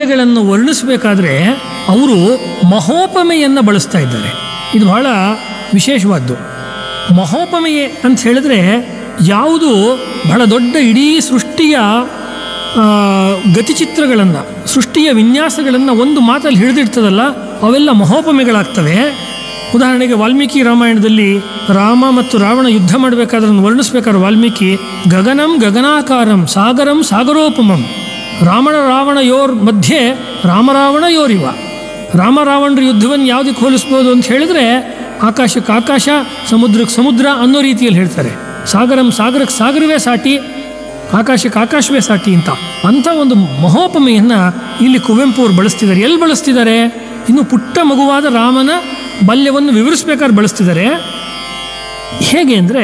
ಘಟನೆಗಳನ್ನು ವರ್ಣಿಸಬೇಕಾದ್ರೆ ಅವರು ಮಹೋಪಮೆಯನ್ನು ಬಳಸ್ತಾ ಇದ್ದಾರೆ ಇದು ಬಹಳ ವಿಶೇಷವಾದ್ದು ಮಹೋಪಮೆಯೇ ಅಂತ ಹೇಳಿದ್ರೆ ಯಾವುದು ಬಹಳ ದೊಡ್ಡ ಇಡೀ ಸೃಷ್ಟಿಯ ಆ, ಗತಿಚಿತ್ರಗಳನ್ನು ಸೃಷ್ಟಿಯ ವಿನ್ಯಾಸಗಳನ್ನು ಒಂದು ಮಾತಲ್ಲಿ ಹಿಡಿದಿಡ್ತದಲ್ಲ ಅವೆಲ್ಲ ಮಹೋಪಮೆಗಳಾಗ್ತವೆ ಉದಾಹರಣೆಗೆ ವಾಲ್ಮೀಕಿ ರಾಮಾಯಣದಲ್ಲಿ ರಾಮ ಮತ್ತು ರಾವಣ ಯುದ್ಧ ಮಾಡಬೇಕಾದ್ರೆ ಅದನ್ನು ವರ್ಣಿಸ್ಬೇಕಾದ್ರೆ ವಾಲ್ಮೀಕಿ ಗಗನಂ ಗಗನಾಕಾರಂ ಸಾಗರಂ ಸಾಗರೋಪಮಂ ರಾಮಣ ರಾವಣ ಯೋರ್ ಮಧ್ಯೆ ರಾಮರಾವಣ ಯೋರಿವ ರಾಮ ರಾವಣರ ಯುದ್ಧವನ್ನು ಯಾವುದಕ್ಕೆ ಹೋಲಿಸ್ಬೋದು ಅಂತ ಹೇಳಿದ್ರೆ ಆಕಾಶಕ್ಕೆ ಆಕಾಶ ಸಮುದ್ರಕ್ಕೆ ಸಮುದ್ರ ಅನ್ನೋ ರೀತಿಯಲ್ಲಿ ಹೇಳ್ತಾರೆ ಸಾಗರಂ ಸಾಗರಕ್ಕೆ ಸಾಗರವೇ ಸಾಟಿ ಆಕಾಶಕ್ಕೆ ಆಕಾಶವೇ ಸಾಟಿ ಅಂತ ಅಂಥ ಒಂದು ಮಹೋಪಮೆಯನ್ನು ಇಲ್ಲಿ ಕುವೆಂಪು ಅವರು ಬಳಸ್ತಿದ್ದಾರೆ ಎಲ್ಲಿ ಬಳಸ್ತಿದ್ದಾರೆ ಇನ್ನು ಪುಟ್ಟ ಮಗುವಾದ ರಾಮನ ಬಾಲ್ಯವನ್ನು ವಿವರಿಸ್ಬೇಕಾದ್ರೆ ಬಳಸ್ತಿದ್ದಾರೆ ಹೇಗೆ ಅಂದರೆ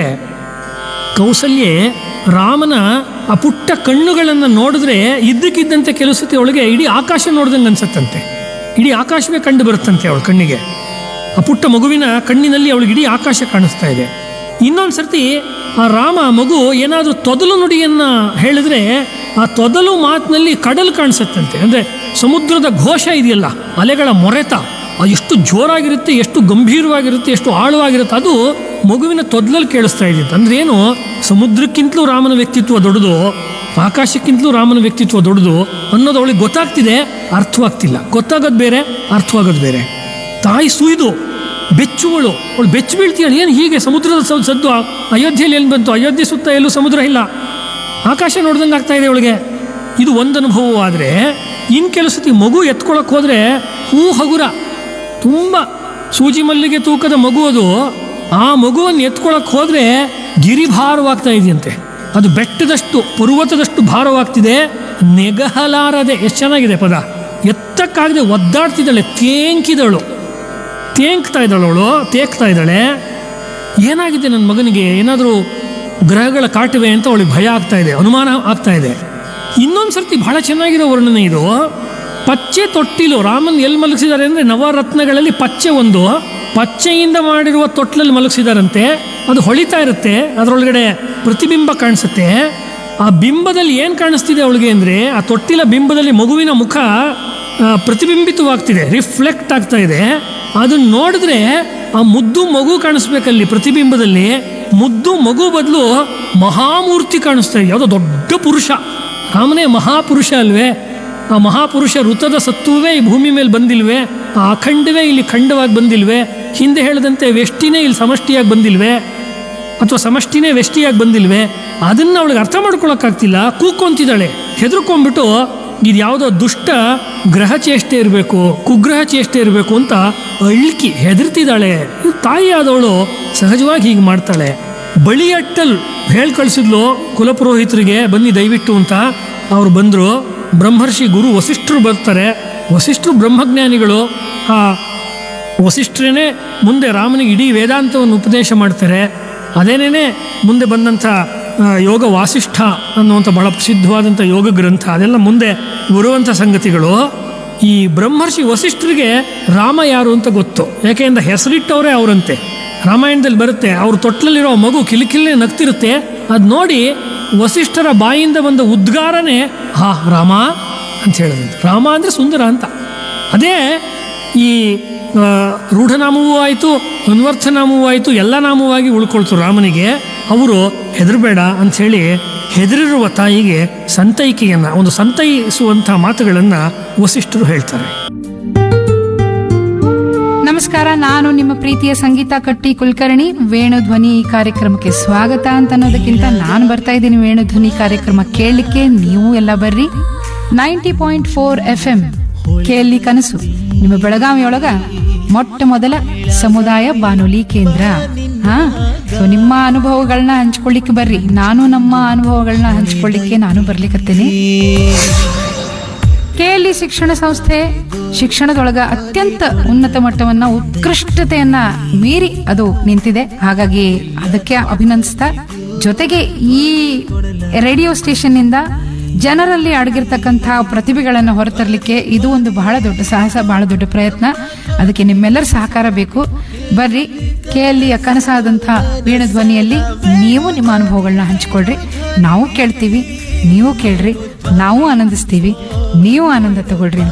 ಕೌಸಲ್ಯೆ ರಾಮನ ಆ ಪುಟ್ಟ ಕಣ್ಣುಗಳನ್ನು ನೋಡಿದ್ರೆ ಇದ್ದಕ್ಕಿದ್ದಂತೆ ಕೆಲವು ಸತಿ ಅವಳಿಗೆ ಇಡೀ ಆಕಾಶ ನೋಡ್ದಂಗೆ ಅನ್ಸತ್ತಂತೆ ಇಡೀ ಆಕಾಶವೇ ಕಂಡು ಬರುತ್ತಂತೆ ಅವಳ ಕಣ್ಣಿಗೆ ಆ ಪುಟ್ಟ ಮಗುವಿನ ಕಣ್ಣಿನಲ್ಲಿ ಅವಳಿಗೆ ಇಡೀ ಆಕಾಶ ಕಾಣಿಸ್ತಾ ಇದೆ ಇನ್ನೊಂದು ಸರ್ತಿ ಆ ರಾಮ ಮಗು ಏನಾದರೂ ತೊದಲು ನುಡಿಯನ್ನು ಹೇಳಿದ್ರೆ ಆ ತೊದಲು ಮಾತಿನಲ್ಲಿ ಕಡಲು ಕಾಣಿಸುತ್ತಂತೆ ಅಂದರೆ ಸಮುದ್ರದ ಘೋಷ ಇದೆಯಲ್ಲ ಅಲೆಗಳ ಮೊರೆತ ಅದು ಎಷ್ಟು ಜೋರಾಗಿರುತ್ತೆ ಎಷ್ಟು ಗಂಭೀರವಾಗಿರುತ್ತೆ ಎಷ್ಟು ಆಳವಾಗಿರುತ್ತೆ ಅದು ಮಗುವಿನ ತೊದಲಲ್ಲಿ ಕೇಳಿಸ್ತಾ ಇದ್ದಿತ್ತು ಅಂದ್ರೆ ಏನು ಸಮುದ್ರಕ್ಕಿಂತಲೂ ರಾಮನ ವ್ಯಕ್ತಿತ್ವ ದೊಡ್ಡದು ಆಕಾಶಕ್ಕಿಂತಲೂ ರಾಮನ ವ್ಯಕ್ತಿತ್ವ ದೊಡ್ಡದು ಅನ್ನೋದು ಅವಳಿಗೆ ಗೊತ್ತಾಗ್ತಿದೆ ಅರ್ಥವಾಗ್ತಿಲ್ಲ ಗೊತ್ತಾಗೋದು ಬೇರೆ ಅರ್ಥವಾಗೋದು ಬೇರೆ ತಾಯಿ ಸುಯ್ದು ಬೆಚ್ಚುವಳು ಅವಳು ಬೆಚ್ಚು ಬೀಳ್ತೀಯಳು ಏನು ಹೀಗೆ ಸಮುದ್ರದ ಸ- ಸದ್ದು ಆ- ಅಯೋಧ್ಯೆಯಲ್ಲಿ ಎಲ್ಲಿ ಬಂತು ಅಯೋಧ್ಯೆ ಸುತ್ತ ಎಲ್ಲೂ ಸಮುದ್ರ ಇಲ್ಲ ಆಕಾಶ ನೋಡ್ದಂಗೆ ಆಗ್ತಾ ಇದೆ ಅವಳಿಗೆ ಇದು ಒಂದು ಅನುಭವವಾದರೆ ಇನ್ನು ಕೆಲವು ಸತಿ ಮಗು ಎತ್ಕೊಳಕ್ಕೆ ಹೋದರೆ ಹೂ ಹಗುರ ತುಂಬ ಸೂಜಿ ಮಲ್ಲಿಗೆ ತೂಕದ ಮಗು ಅದು ಆ ಮಗುವನ್ನು ಎತ್ಕೊಳಕ್ಕೆ ಹೋದರೆ ಗಿರಿಭಾರವಾಗ್ತಾ ಇದೆಯಂತೆ ಅದು ಬೆಟ್ಟದಷ್ಟು ಪರ್ವತದಷ್ಟು ಭಾರವಾಗ್ತಿದೆ ನೆಗಹಲಾರದೆ ಎಷ್ಟು ಚೆನ್ನಾಗಿದೆ ಪದ ಎತ್ತಕ್ಕಾಗದೆ ಒದ್ದಾಡ್ತಿದ್ದಾಳೆ ತೇಂಕಿದಳು ತೇಂಕ್ತಾ ಇದ್ದಾಳೆ ಅವಳು ತೇಕ್ತಾ ಇದ್ದಾಳೆ ಏನಾಗಿದೆ ನನ್ನ ಮಗನಿಗೆ ಏನಾದರೂ ಗ್ರಹಗಳ ಕಾಟವೆ ಅಂತ ಅವಳಿಗೆ ಭಯ ಆಗ್ತಾ ಇದೆ ಅನುಮಾನ ಆಗ್ತಾ ಇದೆ ಇನ್ನೊಂದು ಸರ್ತಿ ಬಹಳ ಚೆನ್ನಾಗಿರೋ ವರ್ಣನೆ ಇದು ಪಚ್ಚೆ ತೊಟ್ಟಿಲು ರಾಮನ್ ಎಲ್ಲಿ ಮಲಗಿಸಿದ್ದಾರೆ ಅಂದರೆ ನವರತ್ನಗಳಲ್ಲಿ ಪಚ್ಚೆ ಒಂದು ಪಚ್ಚೆಯಿಂದ ಮಾಡಿರುವ ತೊಟ್ಲಲ್ಲಿ ಮಲಗಿಸಿದಾರಂತೆ ಅದು ಹೊಳಿತಾ ಇರುತ್ತೆ ಅದರೊಳಗಡೆ ಪ್ರತಿಬಿಂಬ ಕಾಣಿಸುತ್ತೆ ಆ ಬಿಂಬದಲ್ಲಿ ಏನು ಕಾಣಿಸ್ತಿದೆ ಅವಳಿಗೆ ಅಂದರೆ ಆ ತೊಟ್ಟಿಲ ಬಿಂಬದಲ್ಲಿ ಮಗುವಿನ ಮುಖ ಆ, ಪ್ರತಿಬಿಂಬಿತವಾಗ್ತಿದೆ ರಿಫ್ಲೆಕ್ಟ್ ಆಗ್ತಾ ಇದೆ ಅದನ್ನ ನೋಡಿದ್ರೆ ಆ ಮುದ್ದು ಮಗು ಕಾಣಿಸ್ಬೇಕಲ್ಲಿ ಪ್ರತಿಬಿಂಬದಲ್ಲಿ ಮುದ್ದು ಮಗು ಬದಲು ಮಹಾಮೂರ್ತಿ ಕಾಣಿಸ್ತಾ ಇದೆ ಯಾವುದೋ ದೊಡ್ಡ ಪುರುಷ ರಾಮನೇ ಮಹಾಪುರುಷ ಅಲ್ವೇ ಆ ಮಹಾಪುರುಷ ಋತದ ಸತ್ವವೇ ಈ ಭೂಮಿ ಮೇಲೆ ಬಂದಿಲ್ವೇ ಆ ಅಖಂಡವೇ ಇಲ್ಲಿ ಖಂಡವಾಗಿ ಬಂದಿಲ್ವೇ ಹಿಂದೆ ಹೇಳಿದಂತೆ ವ್ಯಷ್ಟಿನೇ ಇಲ್ಲಿ ಸಮಷ್ಟಿಯಾಗಿ ಬಂದಿಲ್ವೇ ಅಥವಾ ಸಮಷ್ಟಿನೇ ವ್ಯಷ್ಟಿಯಾಗಿ ಬಂದಿಲ್ವೇ ಅದನ್ನು ಅವಳಿಗೆ ಅರ್ಥ ಮಾಡ್ಕೊಳಕ್ಕಾಗ್ತಿಲ್ಲ ಕೂಕೊಂತಿದ್ದಾಳೆ ಹೆದರ್ಕೊಂಡ್ಬಿಟ್ಟು ಇದು ಯಾವುದೋ ದುಷ್ಟ ಗ್ರಹ ಚೇಷ್ಟೆ ಇರಬೇಕು ಕುಗ್ರಹ ಚೇಷ್ಟೆ ಇರಬೇಕು ಅಂತ ಅಳ್ಕಿ ಹೆದರ್ತಿದ್ದಾಳೆ ಇದು ತಾಯಿ ಆದವಳು ಸಹಜವಾಗಿ ಹೀಗೆ ಮಾಡ್ತಾಳೆ ಬಳಿಯಟ್ಟಲ್ ಹೇಳಿ ಕಳಿಸಿದ್ಲು ಕುಲಪುರೋಹಿತರಿಗೆ ಬನ್ನಿ ದಯವಿಟ್ಟು ಅಂತ ಅವ್ರು ಬಂದರು ಬ್ರಹ್ಮರ್ಷಿ ಗುರು ವಸಿಷ್ಠರು ಬರ್ತಾರೆ ವಸಿಷ್ಠರು ಬ್ರಹ್ಮಜ್ಞಾನಿಗಳು ಆ ವಸಿಷ್ಠರೇ ಮುಂದೆ ರಾಮನಿಗೆ ಇಡೀ ವೇದಾಂತವನ್ನು ಉಪದೇಶ ಮಾಡ್ತಾರೆ ಅದೇನೇ ಮುಂದೆ ಬಂದಂಥ ಆ, ಯೋಗ ವಾಸಿಷ್ಠ ಅನ್ನುವಂಥ ಬಹಳ ಪ್ರಸಿದ್ಧವಾದಂಥ ಯೋಗ ಗ್ರಂಥ ಅದೆಲ್ಲ ಮುಂದೆ ಬರುವಂಥ ಸಂಗತಿಗಳು ಈ ಬ್ರಹ್ಮರ್ಷಿ ವಸಿಷ್ಠರಿಗೆ ರಾಮ ಯಾರು ಅಂತ ಗೊತ್ತು ಯಾಕೆಂದ್ರೆ ಹೆಸರಿಟ್ಟವರೇ ಅವರಂತೆ ರಾಮಾಯಣದಲ್ಲಿ ಬರುತ್ತೆ ಅವ್ರ ತೊಟ್ಲಲ್ಲಿರೋ ಮಗು ಕಿಲಿಕಿಲ್ಲೇ ನಗ್ತಿರುತ್ತೆ ಅದು ನೋಡಿ ವಸಿಷ್ಠರ ಬಾಯಿಂದ ಬಂದ ಉದ್ಗಾರನೇ ಹಾ ರಾಮ ಅಂತ ಹೇಳಿದಂತೆ ರಾಮ ಅಂದರೆ ಸುಂದರ ಅಂತ ಅದೇ ಈ ಆ, ರೂಢನಾಮವೂ ಆಯಿತು ಅನ್ವರ್ಥನಾಮವೂ ಆಯಿತು ಎಲ್ಲ ನಾಮವಾಗಿ ಉಳ್ಕೊಳ್ತು ರಾಮನಿಗೆ ಅವರು ಹೆದರಬೇಡ ಅಂಥೇಳಿ ಹೆದರಿರುವ ತಾಯಿಗೆ ಸಂತೈಕೆಯನ್ನು ಒಂದು ಸಂತೈಸುವಂಥ ಮಾತುಗಳನ್ನು ವಸಿಷ್ಠರು ಹೇಳ್ತಾರೆ ನಮಸ್ಕಾರ ನಾನು ನಿಮ್ಮ ಪ್ರೀತಿಯ ಸಂಗೀತ ಕಟ್ಟಿ ಕುಲಕರ್ಣಿ ವೇಣುಧ್ವನಿ ಈ ಕಾರ್ಯಕ್ರಮಕ್ಕೆ ಸ್ವಾಗತ ಅಂತ ಅನ್ನೋದಕ್ಕಿಂತ ನಾನು ಬರ್ತಾ ಇದ್ದೀನಿ ವೇಣುಧ್ವನಿ ಕಾರ್ಯಕ್ರಮ ಕೇಳಲಿಕ್ಕೆ ನೀವು ಎಲ್ಲ ಬರ್ರಿ ninety point four F M ಕೇಳಿ ಕನಸು ನಿಮ್ಮ ಬೆಳಗಾವಿಯೊಳಗ ಮೊಟ್ಟ ಮೊದಲ ಸಮುದಾಯ ಬಾನುಲಿ ಕೇಂದ್ರ ಹಾ ಸೊ ನಿಮ್ಮ ಅನುಭವಗಳನ್ನ ಹಂಚ್ಕೊಳ್ಳಿಕ್ಕೆ ಬರ್ರಿ ನಾನು ನಮ್ಮ ಅನುಭವಗಳನ್ನ ಹಂಚ್ಕೊಳ್ಳಿಕ್ಕೆ ನಾನು ಬರ್ಲಿಕ್ಕತ್ತೇನೆ ಕೆಎಲ್ಇ ಶಿಕ್ಷಣ ಸಂಸ್ಥೆ ಶಿಕ್ಷಣದೊಳಗ ಅತ್ಯಂತ ಉನ್ನತ ಮಟ್ಟವನ್ನ ಉತ್ಕೃಷ್ಟತೆಯನ್ನ ಮೀರಿ ಅದು ನಿಂತಿದೆ ಹಾಗಾಗಿ ಅದಕ್ಕೆ ಅಭಿನಂದಿಸ್ತಾ ಜೊತೆಗೆ ಈ ರೇಡಿಯೋ ಸ್ಟೇಷನ್ ನಿಂದ ಜನರಲ್ಲಿ ಅಡಗಿರ್ತಕ್ಕಂಥ ಪ್ರತಿಭೆಗಳನ್ನು ಹೊರತರಲಿಕ್ಕೆ ಇದು ಒಂದು ಬಹಳ ದೊಡ್ಡ ಸಾಹಸ ಬಹಳ ದೊಡ್ಡ ಪ್ರಯತ್ನ ಅದಕ್ಕೆ ನಿಮ್ಮೆಲ್ಲರ ಸಹಕಾರ ಬೇಕು ಬರ್ರಿ ಕೆಎಲ್ಇಯ ಕನಸಾದಂಥ ವೇಣುಧ್ವನಿಯಲ್ಲಿ ನೀವು ನಿಮ್ಮ ಅನುಭವಗಳನ್ನ ಹಂಚಿಕೊಳ್ರಿ ನಾವು ಕೇಳ್ತೀವಿ ನೀವು ಕೇಳ್ರಿ ನಾವು ಆನಂದಿಸ್ತೀವಿ ನೀವು ಆನಂದ ತಗೊಳ್ರಿ ಅಂತ